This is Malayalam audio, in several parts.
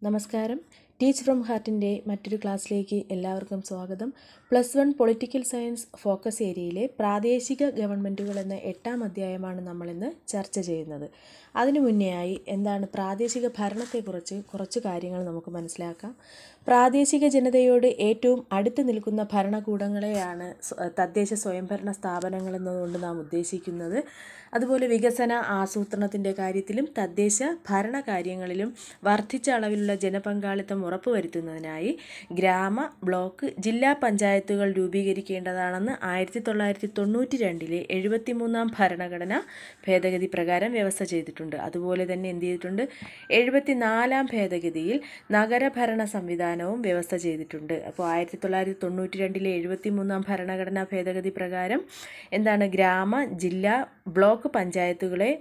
നമസ്കാരം ടീച്ച് ഫ്രം ഹാർട്ടിൻ്റെ മറ്റൊരു ക്ലാസ്സിലേക്ക് എല്ലാവർക്കും സ്വാഗതം plus one political science focus ഏരിയയിലെ പ്രാദേശിക ഗവൺമെൻറ്റുകൾ എന്ന എട്ടാം അധ്യായമാണ് നമ്മളിന്ന് ചർച്ച ചെയ്യുന്നത് അതിനു മുന്നേയായി എന്താണ് പ്രാദേശിക ഭരണത്തെക്കുറിച്ച് കുറച്ച് കാര്യങ്ങൾ നമുക്ക് മനസ്സിലാക്കാം പ്രാദേശിക ജനതയോട് ഏറ്റവും അടുത്ത് നിൽക്കുന്ന ഭരണകൂടങ്ങളെയാണ് സ്വ- തദ്ദേശ സ്വയംഭരണ സ്ഥാപനങ്ങൾ എന്നതുകൊണ്ട് നാം ഉദ്ദേശിക്കുന്നത് അതുപോലെ വികസന ആസൂത്രണത്തിൻ്റെ കാര്യത്തിലും തദ്ദേശ ഭരണകാര്യങ്ങളിലും വർദ്ധിച്ച അളവിലുള്ള ജനപങ്കാളിത്തം ഉറപ്പുവരുത്തുന്നതിനായി ഗ്രാമ ബ്ലോക്ക് ജില്ലാ പഞ്ചായത്തുകൾ രൂപീകരിക്കേണ്ടതാണെന്ന് ആയിരത്തി തൊള്ളായിരത്തി തൊണ്ണൂറ്റി രണ്ടിലെ എഴുപത്തിമൂന്നാം ഭരണഘടന ഭേദഗതി പ്രകാരം വ്യവസ്ഥ ചെയ്തിട്ടുണ്ട് അതുപോലെ തന്നെ എന്ത് ചെയ്തിട്ടുണ്ട് എഴുപത്തിനാലാം ഭേദഗതിയിൽ നഗരഭരണ സംവിധാനവും വ്യവസ്ഥ ചെയ്തിട്ടുണ്ട് അപ്പോൾ ആയിരത്തി തൊള്ളായിരത്തി തൊണ്ണൂറ്റി രണ്ടിലെ എഴുപത്തിമൂന്നാം ഭരണഘടനാ ഭേദഗതി പ്രകാരം എന്താണ് ഗ്രാമ ജില്ലാ ബ്ലോക്ക് പഞ്ചായത്തുകളെ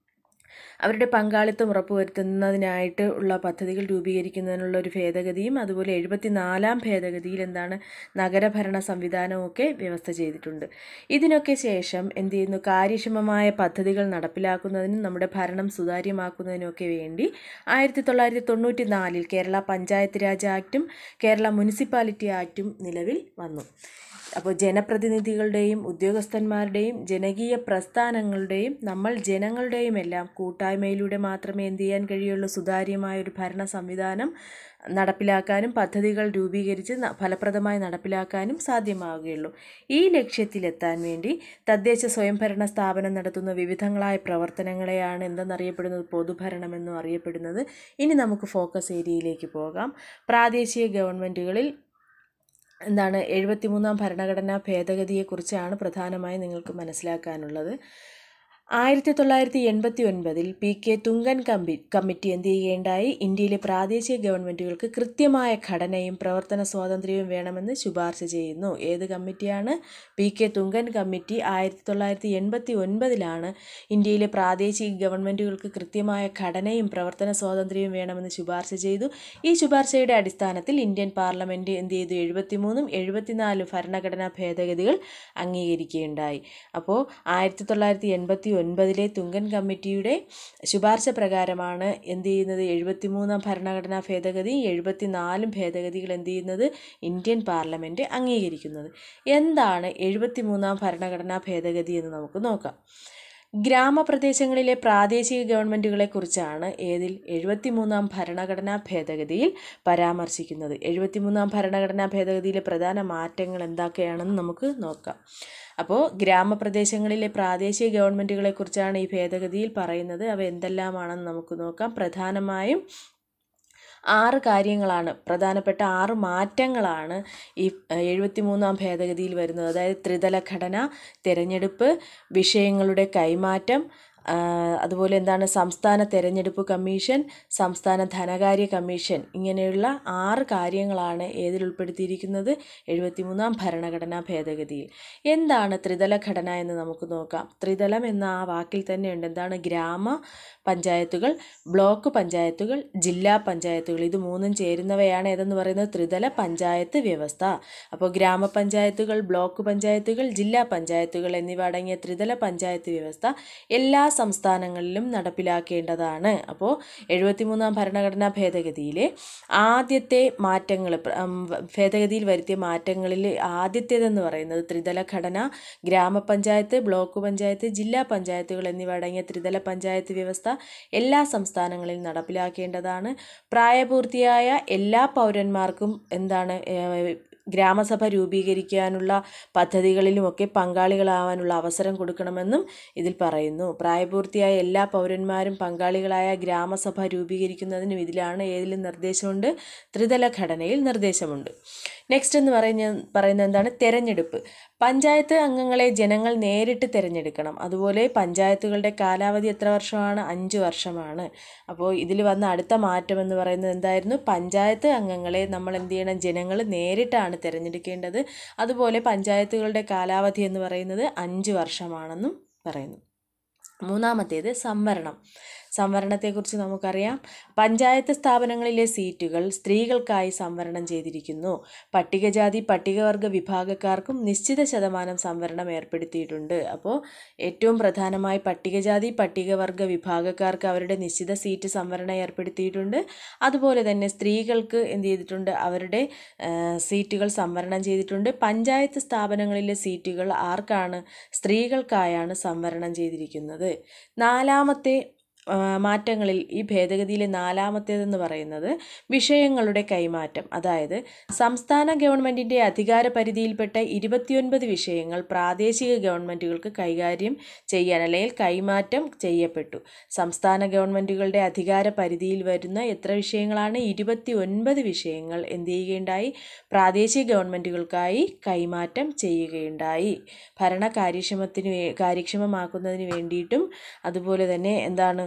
അവരുടെ പങ്കാളിത്തം ഉറപ്പുവരുത്തുന്നതിനായിട്ട് ഉള്ള പദ്ധതികൾ രൂപീകരിക്കുന്നതിനുള്ള ഒരു ഭേദഗതിയും അതുപോലെ എഴുപത്തിനാലാം ഭേദഗതിയിൽ എന്താണ് നഗരഭരണ സംവിധാനവും ഒക്കെ വ്യവസ്ഥ ചെയ്തിട്ടുണ്ട് ഇതിനൊക്കെ ശേഷം എന്ത് ചെയ്യുന്നു കാര്യക്ഷമമായ പദ്ധതികൾ നടപ്പിലാക്കുന്നതിനും നമ്മുടെ ഭരണം സുതാര്യമാക്കുന്നതിനുമൊക്കെ വേണ്ടി ആയിരത്തി തൊള്ളായിരത്തി തൊണ്ണൂറ്റി നാലിൽ കേരള പഞ്ചായത്ത് രാജ് ആക്റ്റും കേരള മുനിസിപ്പാലിറ്റി ആക്റ്റും നിലവിൽ വന്നു അപ്പോൾ ജനപ്രതിനിധികളുടെയും ഉദ്യോഗസ്ഥന്മാരുടെയും ജനകീയ പ്രസ്ഥാനങ്ങളുടെയും നമ്മൾ ജനങ്ങളുടെയും എല്ലാം കൂട്ടായ്മയിലൂടെ മാത്രമേ എന്ത് ചെയ്യാൻ കഴിയുള്ളൂ സുതാര്യമായ ഒരു ഭരണ സംവിധാനം നടപ്പിലാക്കാനും പദ്ധതികൾ രൂപീകരിച്ച് ന- ഫലപ്രദമായി നടപ്പിലാക്കാനും സാധ്യമാവുകയുള്ളൂ ഈ ലക്ഷ്യത്തിലെത്താൻ വേണ്ടി തദ്ദേശ സ്വയംഭരണ സ്ഥാപനം നടത്തുന്ന വിവിധങ്ങളായ പ്രവർത്തനങ്ങളെയാണ് എന്തെന്നറിയപ്പെടുന്നത് പൊതുഭരണമെന്നും അറിയപ്പെടുന്നത് ഇനി നമുക്ക് ഫോക്കസ് ഏരിയയിലേക്ക് പോകാം പ്രാദേശിക ഗവൺമെൻറ്റുകളിൽ എന്താണ് എഴുപത്തിമൂന്നാം ഭരണഘടനാ ഭേദഗതിയെക്കുറിച്ചാണ് പ്രധാനമായും നിങ്ങൾക്ക് മനസ്സിലാക്കാനുള്ളത് ആയിരത്തി തൊള്ളായിരത്തി എൺപത്തി ഒൻപതിൽ പി കെ തുങ്കൻ കമ്പി കമ്മിറ്റി എന്ത് ചെയ്യുകയുണ്ടായി ഇന്ത്യയിലെ പ്രാദേശിക ഗവൺമെൻറ്റുകൾക്ക് കൃത്യമായ ഘടനയും പ്രവർത്തന സ്വാതന്ത്ര്യവും വേണമെന്ന് ശുപാർശ ചെയ്യുന്നു ഏത് കമ്മിറ്റിയാണ് പി കെ തുങ്കൻ കമ്മിറ്റി ആയിരത്തി തൊള്ളായിരത്തി എൺപത്തി ഒൻപതിലാണ് ഇന്ത്യയിലെ പ്രാദേശിക ഗവൺമെൻറ്റുകൾക്ക് കൃത്യമായ ഘടനയും പ്രവർത്തന സ്വാതന്ത്ര്യവും വേണമെന്ന് ശുപാർശ ചെയ്തു ഈ ശുപാർശയുടെ അടിസ്ഥാനത്തിൽ ഇന്ത്യൻ പാർലമെൻറ്റ് എന്ത് ചെയ്തു എഴുപത്തിമൂന്നും എഴുപത്തിനാലും ഭരണഘടനാ ഭേദഗതികൾ അംഗീകരിക്കുകയുണ്ടായി അപ്പോൾ ആയിരത്തി തൊള്ളായിരത്തി എൺപത്തി ഒൻപതിലെ തുങ്കൻ കമ്മിറ്റിയുടെ ശുപാർശ പ്രകാരമാണ് എന്ത് ചെയ്യുന്നത് എഴുപത്തിമൂന്നാം ഭരണഘടനാ ഭേദഗതി എഴുപത്തിനാലും ഭേദഗതികൾ എന്ത് ചെയ്യുന്നത് ഇന്ത്യൻ പാർലമെൻറ്റ് അംഗീകരിക്കുന്നത് എന്താണ് എഴുപത്തിമൂന്നാം ഭരണഘടനാ ഭേദഗതി എന്ന് നമുക്ക് നോക്കാം ഗ്രാമപ്രദേശങ്ങളിലെ പ്രാദേശിക ഗവൺമെൻറ്റുകളെക്കുറിച്ചാണ് ഏതിൽ എഴുപത്തിമൂന്നാം ഭരണഘടനാ ഭേദഗതിയിൽ പരാമർശിക്കുന്നത് എഴുപത്തിമൂന്നാം ഭരണഘടനാ ഭേദഗതിയിലെ പ്രധാന മാറ്റങ്ങൾ എന്തൊക്കെയാണെന്ന് നമുക്ക് നോക്കാം അപ്പോൾ ഗ്രാമപ്രദേശങ്ങളിലെ പ്രാദേശിക ഗവൺമെൻറ്റുകളെക്കുറിച്ചാണ് ഈ ഭേദഗതിയിൽ പറയുന്നത് അവ എന്തെല്ലാമാണെന്ന് നമുക്ക് നോക്കാം പ്രധാനമായും ആറ് കാര്യങ്ങളാണ് പ്രധാനപ്പെട്ട ആറ് മാറ്റങ്ങളാണ് ഈ എഴുപത്തിമൂന്നാം ഭേദഗതിയിൽ വരുന്നത് അതായത് ത്രിതല ഘടന തിരഞ്ഞെടുപ്പ് വിഷയങ്ങളുടെ കൈമാറ്റം ആ, അതുപോലെ എന്താണ് സംസ്ഥാന തെരഞ്ഞെടുപ്പ് കമ്മീഷൻ സംസ്ഥാന ധനകാര്യ കമ്മീഷൻ ഇങ്ങനെയുള്ള ആറ് കാര്യങ്ങളാണ് ഏതിൽ ഉൾപ്പെടുത്തിയിരിക്കുന്നത് എഴുപത്തിമൂന്നാം ഭരണഘടനാ ഭേദഗതിയിൽ എന്താണ് ത്രിതല ഘടന എന്ന് നമുക്ക് നോക്കാം ത്രിതലം എന്ന ആ വാക്കിൽ തന്നെയുണ്ട് എന്താണ് ഗ്രാമ പഞ്ചായത്തുകൾ ബ്ലോക്ക് പഞ്ചായത്തുകൾ ജില്ലാ പഞ്ചായത്തുകൾ ഇത് മൂന്നും ചേരുന്നവയാണ് ഏതെന്ന് പറയുന്നത് ത്രിതല പഞ്ചായത്ത് വ്യവസ്ഥ അപ്പോൾ ഗ്രാമപഞ്ചായത്തുകൾ ബ്ലോക്ക് പഞ്ചായത്തുകൾ ജില്ലാ പഞ്ചായത്തുകൾ എന്നിവ അടങ്ങിയ ത്രിതല പഞ്ചായത്ത് വ്യവസ്ഥ എല്ലാ സംസ്ഥാനങ്ങളിലും നടപ്പിലാക്കേണ്ടതാണ് അപ്പോൾ എഴുപത്തിമൂന്നാം ഭരണഘടനാ ഭേദഗതിയിലെ ആദ്യത്തെ മാറ്റങ്ങൾ പ്ര- ഉം, വ- ഭേദഗതിയിൽ വരുത്തിയ മാറ്റങ്ങളിൽ ആദ്യത്തേതെന്ന് പറയുന്നത് ത്രിതല ഘടന ഗ്രാമപഞ്ചായത്ത് ബ്ലോക്ക് പഞ്ചായത്ത് ജില്ലാ പഞ്ചായത്തുകൾ എന്നിവ അടങ്ങിയ ത്രിതല പഞ്ചായത്ത് വ്യവസ്ഥ എല്ലാ സംസ്ഥാനങ്ങളിലും നടപ്പിലാക്കേണ്ടതാണ് പ്രായപൂർത്തിയായ എല്ലാ പൗരന്മാർക്കും എന്താണ് ഏഹ്, ഗ്രാമസഭ രൂപീകരിക്കാനുള്ള പദ്ധതികളിലുമൊക്കെ പങ്കാളികളാവാനുള്ള അവസരം കൊടുക്കണമെന്നും ഇതിൽ പറയുന്നു പ്രായപൂർത്തിയായ എല്ലാ പൗരന്മാരും പങ്കാളികളായ ഗ്രാമസഭ രൂപീകരിക്കുന്നതിനും ഇതിലാണ് ഏതിലും നിർദ്ദേശമുണ്ട് ത്രിതല ഘടനയിൽ നിർദ്ദേശമുണ്ട് നെക്സ്റ്റ് എന്ന് പറയുന്ന പറയുന്നത് എന്താണ് തെരഞ്ഞെടുപ്പ് പഞ്ചായത്ത് അംഗങ്ങളെ ജനങ്ങൾ നേരിട്ട് തിരഞ്ഞെടുക്കണം അതുപോലെ പഞ്ചായത്തുകളുടെ കാലാവധി എത്ര വർഷമാണ് അഞ്ച് വർഷമാണ് അപ്പോൾ ഇതിൽ വന്ന അടുത്ത മാറ്റം എന്ന് പറയുന്നത് എന്തായിരുന്നു പഞ്ചായത്ത് അംഗങ്ങളെ നമ്മൾ എന്ത് ചെയ്യണം ജനങ്ങൾ നേരിട്ടാണ് തിരഞ്ഞെടുക്കേണ്ടത് അതുപോലെ പഞ്ചായത്തുകളുടെ കാലാവധി എന്ന് പറയുന്നത് അഞ്ച് വർഷമാണെന്നും പറയുന്നു മൂന്നാമത്തേത് സംവരണം സംവരണത്തെക്കുറിച്ച് നമുക്കറിയാം പഞ്ചായത്ത് സ്ഥാപനങ്ങളിലെ സീറ്റുകൾ സ്ത്രീകൾക്കായി സംവരണം ചെയ്തിരിക്കുന്നു പട്ടികജാതി പട്ടികവർഗ വിഭാഗക്കാർക്കും നിശ്ചിത ശതമാനം സംവരണം ഏർപ്പെടുത്തിയിട്ടുണ്ട് അപ്പോൾ ഏറ്റവും പ്രധാനമായി പട്ടികജാതി പട്ടികവർഗ വിഭാഗക്കാർക്ക് അവരുടെ നിശ്ചിത സീറ്റ് സംവരണം ഏർപ്പെടുത്തിയിട്ടുണ്ട് അതുപോലെ തന്നെ സ്ത്രീകൾക്ക് എന്ത് ചെയ്തിട്ടുണ്ട് അവരുടെ ആ, സീറ്റുകൾ സംവരണം ചെയ്തിട്ടുണ്ട് പഞ്ചായത്ത് സ്ഥാപനങ്ങളിലെ സീറ്റുകൾ ആർക്കാണ് സ്ത്രീകൾക്കായാണ് സംവരണം ചെയ്തിരിക്കുന്നത് നാലാമത്തെ ആ, മാറ്റങ്ങളിൽ ഈ ഭേദഗതിയിലെ നാലാമത്തേതെന്ന് പറയുന്നത് വിഷയങ്ങളുടെ കൈമാറ്റം അതായത് സംസ്ഥാന ഗവൺമെൻറ്റിൻ്റെ അധികാര പരിധിയിൽപ്പെട്ട ഇരുപത്തിയൊൻപത് വിഷയങ്ങൾ പ്രാദേശിക ഗവൺമെൻറ്റുകൾക്ക് കൈകാര്യം ചെയ്യാൻ അല്ലെങ്കിൽ കൈമാറ്റം ചെയ്യപ്പെട്ടു സംസ്ഥാന ഗവൺമെൻറ്റുകളുടെ അധികാര പരിധിയിൽ വരുന്ന എത്ര വിഷയങ്ങളാണ് ഇരുപത്തി ഒൻപത് വിഷയങ്ങൾ എന്ത് ചെയ്യുകയുണ്ടായി പ്രാദേശിക ഗവൺമെൻറ്റുകൾക്കായി കൈമാറ്റം ചെയ്യുകയുണ്ടായി ഭരണ കാര്യക്ഷമത്തിന് വേ- കാര്യക്ഷമമാക്കുന്നതിന് വേണ്ടിയിട്ടും അതുപോലെ തന്നെ എന്താണ്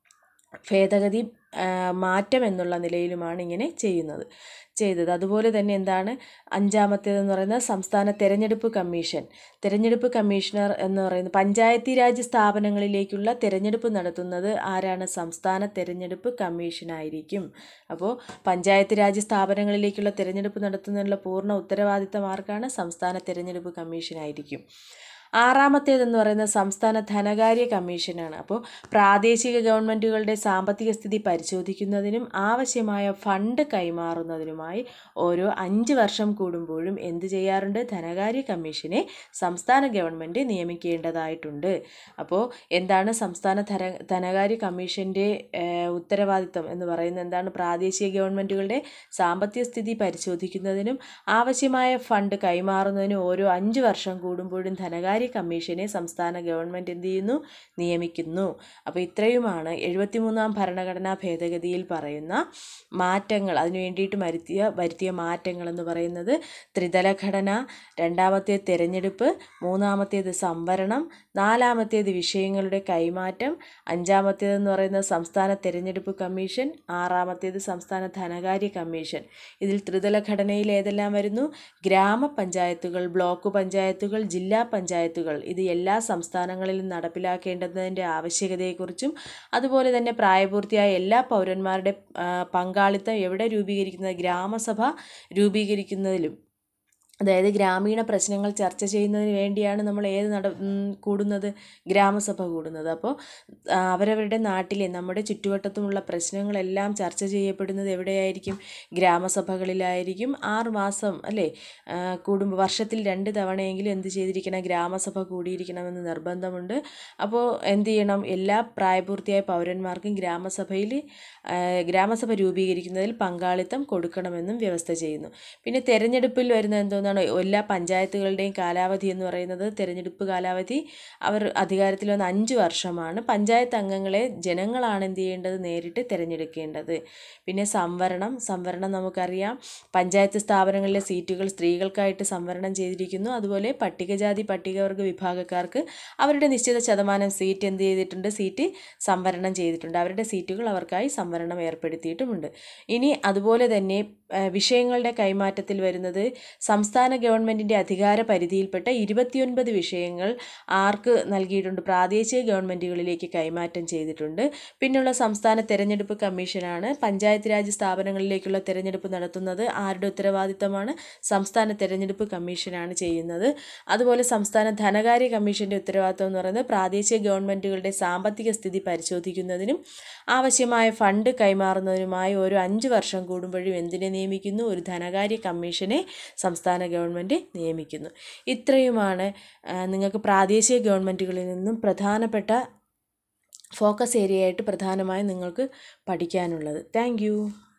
ഭേദഗതി ആ, മാറ്റം എന്നുള്ള നിലയിലുമാണ് ഇങ്ങനെ ചെയ്യുന്നത് ചെയ്തത് അതുപോലെ തന്നെ എന്താണ് അഞ്ചാമത്തേതെന്ന് പറയുന്നത് സംസ്ഥാന തെരഞ്ഞെടുപ്പ് കമ്മീഷൻ തെരഞ്ഞെടുപ്പ് കമ്മീഷണർ എന്ന് പറയുന്നത് പഞ്ചായത്തി രാജ് സ്ഥാപനങ്ങളിലേക്കുള്ള തെരഞ്ഞെടുപ്പ് നടത്തുന്നത് ആരാണ് സംസ്ഥാന തെരഞ്ഞെടുപ്പ് കമ്മീഷനായിരിക്കും അപ്പോൾ പഞ്ചായത്ത് രാജ് സ്ഥാപനങ്ങളിലേക്കുള്ള തെരഞ്ഞെടുപ്പ് നടത്തുന്നതിനുള്ള പൂർണ്ണ ഉത്തരവാദിത്തം ആർക്കാണ് സംസ്ഥാന തെരഞ്ഞെടുപ്പ് കമ്മീഷനായിരിക്കും ആറാമത്തേതെന്ന് പറയുന്നത് സംസ്ഥാന ധനകാര്യ കമ്മീഷനാണ് അപ്പോൾ പ്രാദേശിക ഗവൺമെൻറ്റുകളുടെ സാമ്പത്തിക സ്ഥിതി പരിശോധിക്കുന്നതിനും ആവശ്യമായ ഫണ്ട് കൈമാറുന്നതിനുമായി ഓരോ അഞ്ച് വർഷം കൂടുമ്പോഴും എന്ത് ചെയ്യാറുണ്ട് ധനകാര്യ കമ്മീഷനെ സംസ്ഥാന ഗവൺമെൻറ് നിയമിക്കേണ്ടതായിട്ടുണ്ട് അപ്പോൾ എന്താണ് സംസ്ഥാന ധന ധനകാര്യ കമ്മീഷൻ്റെ ഉത്തരവാദിത്തം എന്ന് പറയുന്നത് എന്താണ് പ്രാദേശിക ഗവൺമെൻറ്റുകളുടെ സാമ്പത്തിക സ്ഥിതി പരിശോധിക്കുന്നതിനും ആവശ്യമായ ഫണ്ട് കൈമാറുന്നതിനും ഓരോ അഞ്ച് വർഷം കൂടുമ്പോഴും ധനകാര്യ കമ്മീഷനെ സംസ്ഥാന ഗവൺമെൻറ് എന്ത് ചെയ്യുന്നു നിയമിക്കുന്നു അപ്പോൾ ഇത്രയുമാണ് എഴുപത്തിമൂന്നാം ഭരണഘടനാ ഭേദഗതിയിൽ പറയുന്ന മാറ്റങ്ങൾ അതിനു വേണ്ടിയിട്ട് വരുത്തിയ വരുത്തിയ മാറ്റങ്ങൾ എന്ന് പറയുന്നത് ത്രിതല ഘടന രണ്ടാമത്തെ തെരഞ്ഞെടുപ്പ് മൂന്നാമത്തേത് സംവരണം നാലാമത്തേത് വിഷയങ്ങളുടെ കൈമാറ്റം അഞ്ചാമത്തേതെന്ന് പറയുന്നത് സംസ്ഥാന തെരഞ്ഞെടുപ്പ് കമ്മീഷൻ ആറാമത്തേത് സംസ്ഥാന ധനകാര്യ കമ്മീഷൻ ഇതിൽ ത്രിതല ഘടനയിൽ ഏതെല്ലാം വരുന്നു ഗ്രാമപഞ്ചായത്തുകൾ ബ്ലോക്ക് പഞ്ചായത്തുകൾ ജില്ലാ പഞ്ചായത്തുകൾ ഇത് എല്ലാ സംസ്ഥാനങ്ങളിലും നടപ്പിലാക്കേണ്ടതിൻ്റെ ആവശ്യകതയെക്കുറിച്ചും അതുപോലെ തന്നെ പ്രായപൂർത്തിയായ എല്ലാ പൗരന്മാരുടെ ആ, പങ്കാളിത്തം എവിടെ രൂപീകരിക്കുന്നത് ഗ്രാമസഭ രൂപീകരിക്കുന്നതിലും അതായത് ഗ്രാമീണ പ്രശ്നങ്ങൾ ചർച്ച ചെയ്യുന്നതിന് വേണ്ടിയാണ് നമ്മൾ ഏത് നട ഉം, കൂടുന്നത് ഗ്രാമസഭ കൂടുന്നത് അപ്പോൾ ആ, അവരവരുടെ നാട്ടിലെ നമ്മുടെ ചുറ്റുവട്ടത്തുമുള്ള പ്രശ്നങ്ങളെല്ലാം ചർച്ച ചെയ്യപ്പെടുന്നത് എവിടെയായിരിക്കും ഗ്രാമസഭകളിലായിരിക്കും ആറ് മാസം അല്ലേ ആ, കൂടുമ്പോൾ വർഷത്തിൽ രണ്ട് തവണയെങ്കിലും എന്ത് ചെയ്തിരിക്കണം ഗ്രാമസഭ കൂടിയിരിക്കണമെന്ന് നിർബന്ധമുണ്ട് അപ്പോൾ എന്ത് ചെയ്യണം എല്ലാ പ്രായപൂർത്തിയായ പൗരന്മാർക്കും ഗ്രാമസഭയിൽ ആ, ഗ്രാമസഭ രൂപീകരിക്കുന്നതിൽ പങ്കാളിത്തം കൊടുക്കണമെന്നും വ്യവസ്ഥ ചെയ്യുന്നു പിന്നെ തെരഞ്ഞെടുപ്പിൽ വരുന്ന എന്തോന്നാണ് എല്ലാ പഞ്ചായത്തുകളുടെയും കാലാവധി എന്ന് പറയുന്നത് തെരഞ്ഞെടുപ്പ് കാലാവധി അവർ അധികാരത്തിൽ വന്ന അഞ്ച് വർഷമാണ് പഞ്ചായത്ത് അംഗങ്ങളെ ജനങ്ങളാണ് എന്ത് ചെയ്യേണ്ടത് നേരിട്ട് തിരഞ്ഞെടുക്കേണ്ടത് പിന്നെ സംവരണം സംവരണം നമുക്കറിയാം പഞ്ചായത്ത് സ്ഥാപനങ്ങളിലെ സീറ്റുകൾ സ്ത്രീകൾക്കായിട്ട് സംവരണം ചെയ്തിരിക്കുന്നു അതുപോലെ പട്ടികജാതി പട്ടികവർഗ വിഭാഗക്കാർക്ക് അവരുടെ നിശ്ചിത ശതമാനം സീറ്റ് എന്ത് ചെയ്തിട്ടുണ്ട് സീറ്റ് സംവരണം ചെയ്തിട്ടുണ്ട് അവരുടെ സീറ്റുകൾ അവർക്കായി സംവരണം ഏർപ്പെടുത്തിയിട്ടുമുണ്ട് ഇനി അതുപോലെ തന്നെ ആ, വിഷയങ്ങളുടെ കൈമാറ്റത്തിൽ വരുന്നത് സംസ്ഥാന ഗവൺമെൻറ്റിൻ്റെ അധികാര പരിധിയിൽപ്പെട്ട ഇരുപത്തിയൊൻപത് വിഷയങ്ങൾ ആർക്ക് നൽകിയിട്ടുണ്ട് പ്രാദേശിക ഗവൺമെൻറ്റുകളിലേക്ക് കൈമാറ്റം ചെയ്തിട്ടുണ്ട് പിന്നുള്ള സംസ്ഥാന തെരഞ്ഞെടുപ്പ് കമ്മീഷനാണ് പഞ്ചായത്ത് രാജ് സ്ഥാപനങ്ങളിലേക്കുള്ള തെരഞ്ഞെടുപ്പ് നടത്തുന്നത് ആരുടെ ഉത്തരവാദിത്തമാണ് സംസ്ഥാന തെരഞ്ഞെടുപ്പ് കമ്മീഷനാണ് ചെയ്യുന്നത് അതുപോലെ സംസ്ഥാന ധനകാര്യ കമ്മീഷൻ്റെ ഉത്തരവാദിത്തം എന്ന് പറയുന്നത് പ്രാദേശിക ഗവൺമെൻറ്റുകളുടെ സാമ്പത്തിക സ്ഥിതി പരിശോധിക്കുന്നതിനും ആവശ്യമായ ഫണ്ട് കൈമാറുന്നതിനുമായി ഓരോ അഞ്ച് വർഷം കൂടുമ്പോഴും എന്തിനെ നിയമിക്കുന്നു ഒരു ധനകാര്യ കമ്മീഷനെ സംസ്ഥാന ഗവൺമെൻറ് നിയമിക്കുന്നു ഇത്രയുമാണ് ആ, നിങ്ങൾക്ക് പ്രാദേശിക ഗവൺമെൻറ്റുകളിൽ നിന്നും പ്രധാനപ്പെട്ട ഫോക്കസ് ഏരിയ ആയിട്ട് പ്രധാനമായും നിങ്ങൾക്ക് പഠിക്കാനുള്ളത് താങ്ക്